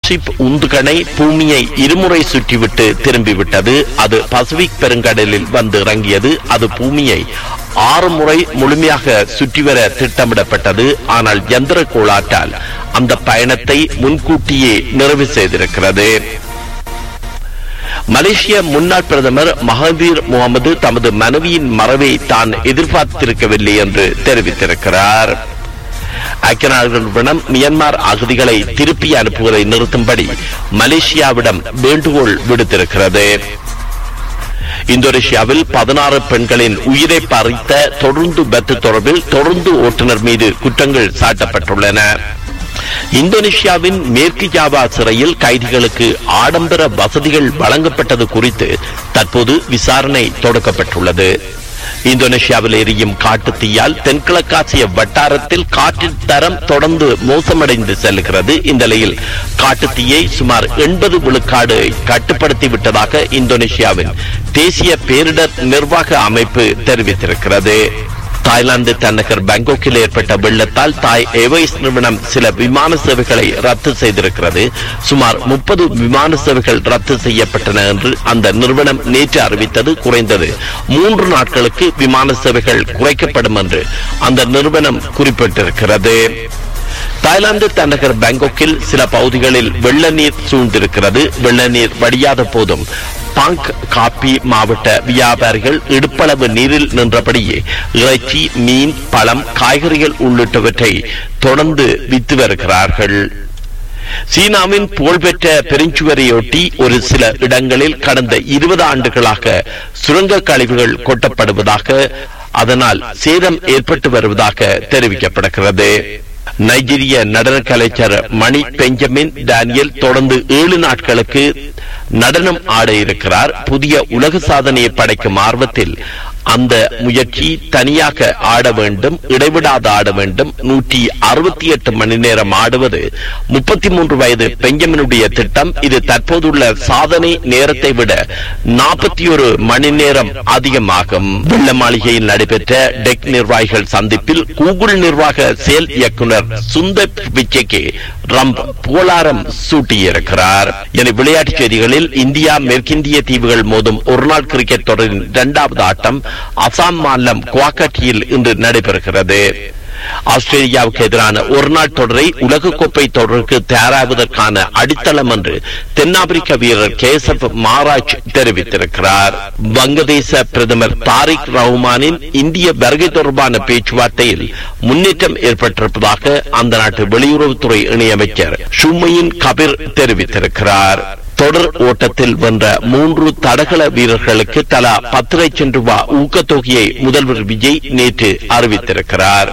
Starship உந்துகணை பூமியை இருமுறை சுற்றிவிட்டு திரும்பிவிட்டது அது பசிபிக் பெருங்கடலில் வந்து இறங்கியது அது பூமியை ஆறு முறை முழுமையாக சுற்றி வர திட்டமிடப்பட்டது ஆனால் எந்திர கோளாற்றால் அந்த பயணத்தை முன்கூட்டியே நிறைவு செய்திருக்கிறது மலேசிய முன்னாள் பிரதமர் மகாதீர் முகமது தமது மனைவியின் மறைவை தான் எதிர்பார்த்திருக்கவில்லை என்று தெரிவித்திருக்கிறார் ஐக்கிய நாடுகள் நிறுவனம் மியான்மர் அகதிகளை திருப்பி அனுப்புவதை நிறுத்தும்படி மலேசியாவிடம் வேண்டுகோள் விடுத்திருக்கிறது இந்தோனேஷியாவில் பதினாறு பெண்களின் உயிரை பறித்த தொடர்ந்து பத்து தொடர்பில் தொடர்ந்து ஓட்டுநர் மீது குற்றங்கள் சாட்டப்பட்டுள்ளன இந்தோனேஷியாவின் மேற்கு ஜாவா சிறையில் கைதிகளுக்கு ஆடம்பர வசதிகள் வழங்கப்பட்டது குறித்து தற்போது விசாரணை தொடக்கப்பட்டுள்ளது இந்தோனேஷியாவில் எரியும் காட்டு தீயால் தென்கிழக்காசிய வட்டாரத்தில் காற்றின் தரம் தொடர்ந்து மோசமடைந்து செல்கிறது இந்த நிலையில் காட்டு தீயை சுமார் எண்பது விழுக்காடு கட்டுப்படுத்தி விட்டதாக இந்தோனேஷியாவின் தேசிய பேரிடர் நிர்வாக அமைப்பு தெரிவித்திருக்கிறது தாய்லாந்து தலைநகர் பாங்காக்கில் ஏற்பட்ட வெள்ளத்தால் தாய் ஏர்வேஸ் நிறுவனம் சில விமான சேவைகளை ரத்து செய்திருக்கிறது சுமார் முப்பது விமான சேவைகள் ரத்து செய்யப்பட்டன என்று அந்த நிறுவனம் நேற்று அறிவித்தது குறைந்தது மூன்று நாட்களுக்கு விமான சேவைகள் குறைக்கப்படும் என்று அந்த நிறுவனம் குறிப்பிட்டிருக்கிறது தாய்லாந்து தலைநகர் பாங்காக்கில் சில பகுதிகளில் வெள்ள நீர் சூழ்ந்திருக்கிறது வெள்ள நீர் வடியாத போதும் பாங்க் காப்பி மாவட்ட வியாபாரிகள் இடுப்பளவு நீரில் நின்றபடியே இறைச்சி மீன் பழம் காய்கறிகள் உள்ளிட்டவற்றை தொடர்ந்து வித்து வருகிறார்கள் சீனாவின் புகழ்பெற்ற பெருஞ்சுவரையொட்டி ஒரு சில இடங்களில் கடந்த இருபது ஆண்டுகளாக சுரங்க கழிவுகள் கொட்டப்படுவதாக அதனால் சேதம் ஏற்பட்டு வருவதாக தெரிவிக்கப்படுகிறது நைஜீரிய நடன கலைஞர் மணி பெஞ்சமின் டேனியல் தொடர்ந்து ஏழு நாட்களுக்கு நடனம் ஆட இருக்கிறார் புதிய உலக சாதனையை படைக்கும் ஆர்வத்தில் அந்த முயற்சி தனியாக ஆட வேண்டும் இடைவிடாது ஆட வேண்டும் நூற்றி அறுபத்தி எட்டு மணி நேரம் ஆடுவது முப்பத்தி மூன்று வயது பெஞ்சமினுடைய திட்டம் இது தற்போதுள்ள சாதனை நேரத்தை விட நாற்பத்தி ஒரு மணி நேரம் அதிகமாகும் வெள்ள மாளிகையில் நடைபெற்ற டெக் நிர்வாகிகள் சந்திப்பில் கூகுள் நிர்வாக செயல் இயக்குனர் சுந்தர் பிச்சைக்கு ரம்ப் புகழாரம் சூட்டியிருக்கிறார் என விளையாட்டுச் செய்திகளில் இந்தியா மேற்கிந்திய தீவுகள் மோதும் ஒருநாள் கிரிக்கெட் தொடரின் இரண்டாவது ஆட்டம் அசாம் மாநிலம் குவாக்கட்டியில் இன்று நடைபெறுகிறது ஆஸ்திரேலியாவுக்கு எதிரான ஒருநாள் தொடரை உலகக்கோப்பை தொடருக்கு தயாராவதற்கான அடித்தளம் என்று தென்னாப்பிரிக்க வீரர் கேசப் மாராஜ் தெரிவித்திருக்கிறார் வங்கதேச பிரதமர் தாரிக் ரஹ்மானின் இந்திய வருகை தொடர்பான பேச்சுவார்த்தையில் முன்னேற்றம் ஏற்பட்டிருப்பதாக அந்த நாட்டு வெளியுறவுத்துறை இணையமைச்சர் ஷுமையின் கபிர் தெரிவித்திருக்கிறார் தொடர் ஓட்டத்தில் வென்ற மூன்று தடகள வீரர்களுக்கு தலா பத்து லட்சம் ரூபாய் ஊக்கத்தொகையை முதல்வர் விஜய் நேற்று அறிவித்திருக்கிறார்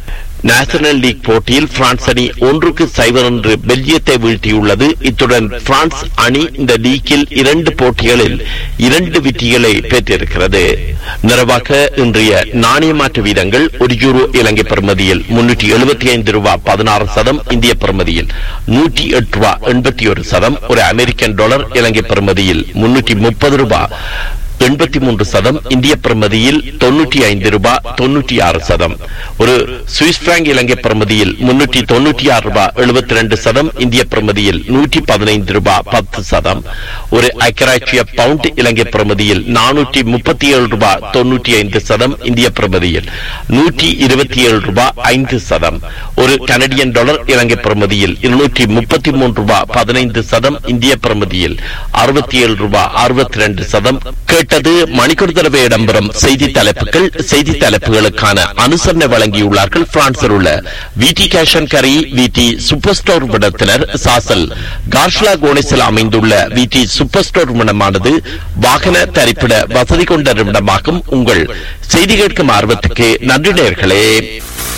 நேஷனல் லீக் போட்டியில் பிரான்ஸ் அணி ஒன்றுக்கு சைவர் என்று பெல்ஜியத்தை வீழ்த்தியுள்ளது இத்துடன் பிரான்ஸ் அணி இந்த லீக்கில் இரண்டு போட்டிகளில் இரண்டு வெற்றிகளை பெற்றிருக்கிறது நிறைவாக இன்றைய நாணய மாற்று வீதங்கள் ஒரு யூரோ இலங்கை பெறுமதியில் முன்னூற்றி எழுபத்தி ஐந்து ரூபாய் பதினாறு சதம் இந்திய பெறுமதியில் நூற்றி எட்டு ரூபாய் எண்பத்தி ஒரு சதம் ஒரு அமெரிக்கன் டாலர் இலங்கை பெறுமதியில் முன்னூற்றி முப்பது ரூபாய் எண்பத்தி மூன்று சதம் இந்திய பிரமதியில் தொன்னூற்றி ஐந்து ரூபாய் தொன்னூற்றி ஆறு சதம் ஒரு சுவிஸ் பிராங்க் இலங்கை பிரமதியில் முன்னூற்றி தொன்னூற்றி ஆறு ரூபாய் எழுபத்தி ரெண்டு சதம் இந்திய பிரமதியில் நூற்றி பதினைந்து ரூபாய் பத்து சதம் ஒரு ஐக்கராட்சிய பவுண்ட் இலங்கை பிரமதியில் நானூற்றி முப்பத்தி ஏழு ரூபாய் தொன்னூற்றி ஐந்து சதம் இந்திய பிரமதியில் நூற்றி இருபத்தி ஏழு ரூபாய் ஐந்து சதம் ஒரு கனடியன் டாலர் இலங்கை பிரமதியில் இருநூற்றி முப்பத்தி மூன்று ரூபாய் பதினைந்து சதம் இந்திய பிரமதியில் அறுபத்தி ஏழு ரூபாய் அறுபத்தி ரெண்டு சதம் கேட்டது மணிக்கூர் தடவை இடம்பெறும் செய்தி தலைப்புகள் செய்தி தலைப்புகளுக்கான அனுசரணை வழங்கியுள்ளார்கள் பிரான்சில் உள்ள விடி கேஷன் கரி விடி சூப்பர் ஸ்டோர் விடத்தினர் சாசல் கார்ஷ்லா கோனிஸில் அமைந்துள்ள விடி சூப்பர் ஸ்டோர் விடமானது வாகன தரிப்பிட வசதி கொண்ட நிமிடமாகும் உங்கள் செய்தி கேட்கும் ஆர்வத்துக்கு நன்றி நேர்களே